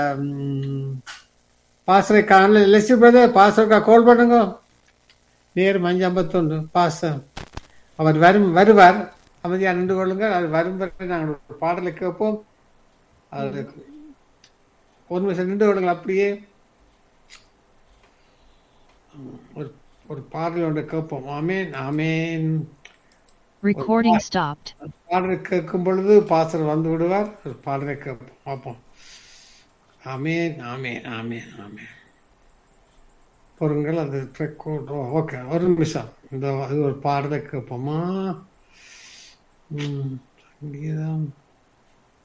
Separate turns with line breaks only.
பாசரை காணல லெசி பிரதர் பாசருக்கா கால் பண்ணுங்க நேரம் அஞ்சு ஐம்பத்தொன்று பாச அவர் வரும் வருவார் அமைதியா நின்று கொள்ளுங்க அது வரும் பிறகு நாங்கள் ஒரு பாடலை கேட்போம் அது ஒரு நிமிஷம் நின்று கொள்ளுங்கள் அப்படியே ஒரு ஒரு பாடல் ஒன்று கேட்போம் ஆமேன் ஆமேன்
Recording stopped.
பாடலை கேட்கும் பொழுது பாசர் வந்து விடுவார் ஒரு பாடலை கேட்போம் பார்ப்போம் ஆமேன் ஆமேன் ஆமேன் ஆமேன் பொருங்கள் அது ரெக்கார்ட் ஓகே ஒரு நிமிஷம் இந்த இது ஒரு பாடலை கேட்போமா ம், சங்கீதம்